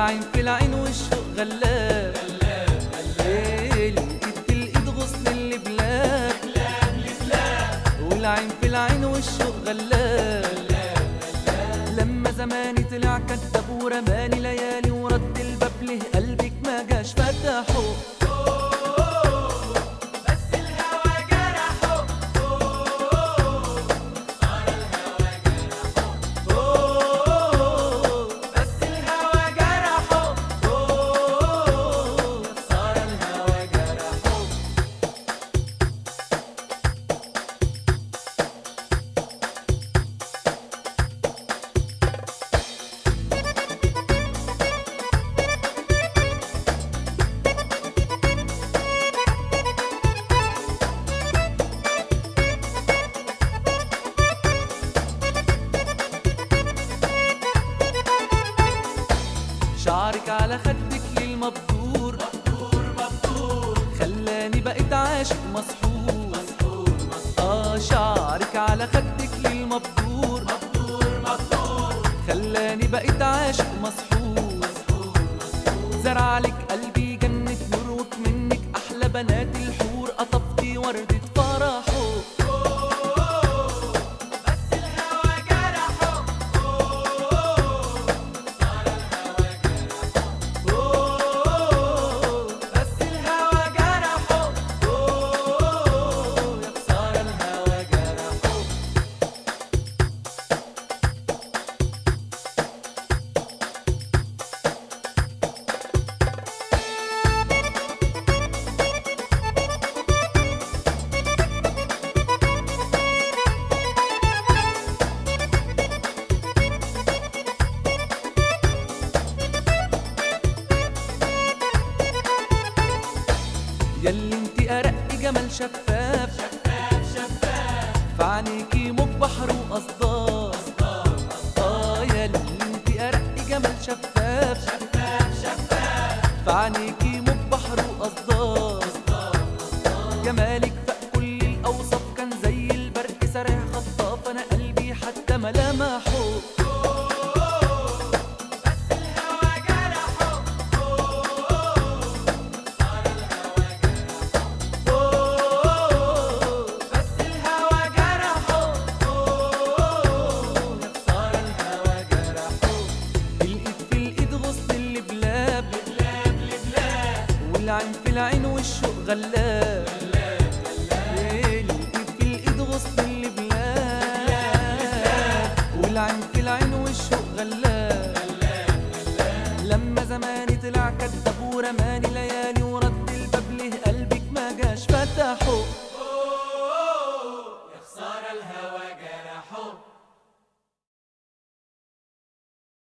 والعين في العين والشوق غلاب إيه، الايد في الايد غصن اللي بلاب والعين في العين والشوق غلاب لما زماني طلع كداب ورماني ليالي ورد الباب له قلبك ما جاش فتحه بس الهوى جرحه بس الهوى جرحه صار الهوى جرحه شعرك على خدك للمبدور مبدور مبدور خلاني بقيت عاشق مسحور اه شعرك على خدك للمبدور مبدور مبدور خلاني بقيت عاشق مسحور زرع لك قلبي جنة نور منك أحلى بنات الحور قطفتي وردة فرحه بس الهوى جرحه بس الهوى جرحه يا خسارة الهوى جرحه ياللي انت أرق جمال شفاف شفاف شفاف فعنيكي موج بحر وقصدار اه ياللي انت أرق جمال شفاف شفاف شفاف فعنيكي موج بحر وقصدار جمالك فوق كل الأوصاف كان زي البرق سريع خطاف أنا قلبي حتى ملامحه بس الهوى جرحه بس الهوى جرحه يا خسارة الهوى جرحه الإيد في الإيد غصن اللي بلاب لبلاب لبلاب والعين في العين والشوق غلاب